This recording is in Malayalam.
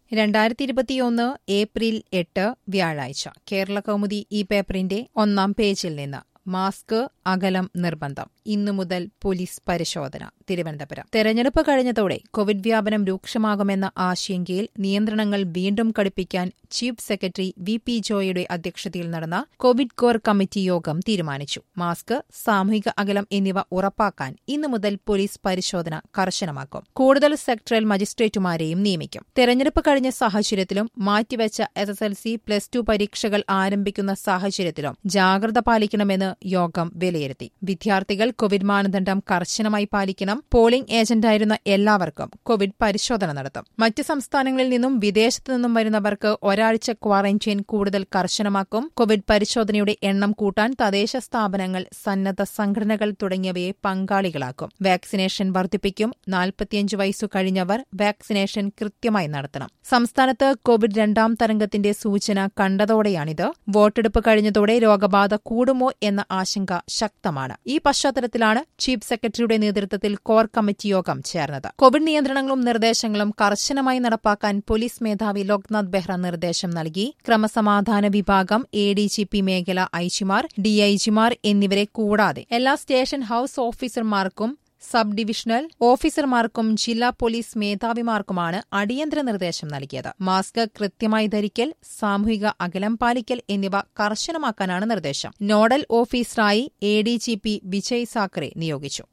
രണ്ടായിരത്തി ഇരുപത്തിയൊന്ന് ഏപ്രിൽ എട്ട് വ്യാഴാഴ്ച കേരള കൗമുദി ഈ പേപ്പറിന്റെ ഒന്നാം പേജിൽ നിന്ന് മാസ്ക് അകലം നിർബന്ധം ഇന്നു മുതൽ പോലീസ് പരിശോധന തിരുവനന്തപുരം തെരഞ്ഞെടുപ്പ് കഴിഞ്ഞതോടെ കോവിഡ് വ്യാപനം രൂക്ഷമാകുമെന്ന ആശങ്കയിൽ നിയന്ത്രണങ്ങൾ വീണ്ടും കടുപ്പിക്കാൻ ചീഫ് സെക്രട്ടറി വി പി ജോയുടെ അധ്യക്ഷതയിൽ നടന്ന കോവിഡ് കോർ കമ്മിറ്റി യോഗം തീരുമാനിച്ചു മാസ്ക് സാമൂഹിക അകലം എന്നിവ ഉറപ്പാക്കാൻ ഇന്നു മുതൽ പോലീസ് പരിശോധന കർശനമാക്കും കൂടുതൽ സെക്ടറൽ മജിസ്ട്രേറ്റുമാരെയും നിയമിക്കും തെരഞ്ഞെടുപ്പ് കഴിഞ്ഞ സാഹചര്യത്തിലും മാറ്റിവെച്ച S S L C plus two പരീക്ഷകൾ ആരംഭിക്കുന്ന സാഹചര്യത്തിലും ജാഗ്രത പാലിക്കണമെന്ന് യോഗം വിലയിരുത്തി വിദ്യാർത്ഥികൾ കോവിഡ് മാനദണ്ഡം കർശനമായി പാലിക്കണം പോളിംഗ് ഏജന്റായിരുന്ന എല്ലാവർക്കും കോവിഡ് പരിശോധന നടത്തും മറ്റ് സംസ്ഥാനങ്ങളിൽ നിന്നും വിദേശത്തു നിന്നും വരുന്നവർക്ക് ഒരാഴ്ച ക്വാറന്റൈൻ കൂടുതൽ കർശനമാക്കും കോവിഡ് പരിശോധനയുടെ എണ്ണം കൂട്ടാൻ തദ്ദേശ സ്ഥാപനങ്ങൾ സന്നദ്ധ സംഘടനകൾ തുടങ്ങിയവയെ പങ്കാളികളാക്കും വാക്സിനേഷൻ വർദ്ധിപ്പിക്കും നാൽപ്പത്തിയഞ്ച് വയസ്സു കഴിഞ്ഞവർ വാക്സിനേഷൻ കൃത്യമായി നടത്തണം സംസ്ഥാനത്ത് കോവിഡ് രണ്ടാം തരംഗത്തിന്റെ സൂചന കണ്ടതോടെയാണിത് വോട്ടെടുപ്പ് കഴിഞ്ഞതോടെ രോഗബാധ കൂടുമോ എന്ന ആശങ്ക ശക്തമാണ് ഈ പശ്ചാത്തലത്തിലാണ് ചീഫ് സെക്രട്ടറിയുടെ നേതൃത്വത്തിൽ കോർ കമ്മിറ്റി യോഗം ചേർന്നത് കോവിഡ് നിയന്ത്രണങ്ങളും നിർദ്ദേശങ്ങളും കർശനമായി നടപ്പാക്കാൻ പോലീസ് മേധാവി ലോക്നാഥ് ബെഹ്റ നിർദ്ദേശം നൽകി ക്രമസമാധാന വിഭാഗം എ ഡി ജി പി മേഖല ഐജിമാർ ഡിഐജിമാർ എന്നിവരെ കൂടാതെ എല്ലാ സ്റ്റേഷൻ ഹൌസ് ഓഫീസർമാർക്കും സബ് ഡിവിഷണൽ ഓഫീസർമാർക്കും ജില്ലാ പോലീസ് മേധാവിമാർക്കുമാണ് അടിയന്തര നിർദ്ദേശം നൽകിയത് മാസ്ക് കൃത്യമായി ധരിക്കൽ സാമൂഹിക അകലം പാലിക്കൽ എന്നിവ കർശനമാക്കാനാണ് നിർദ്ദേശം നോഡൽ ഓഫീസറായി A D G P Vijay Sakhare നിയോഗിച്ചു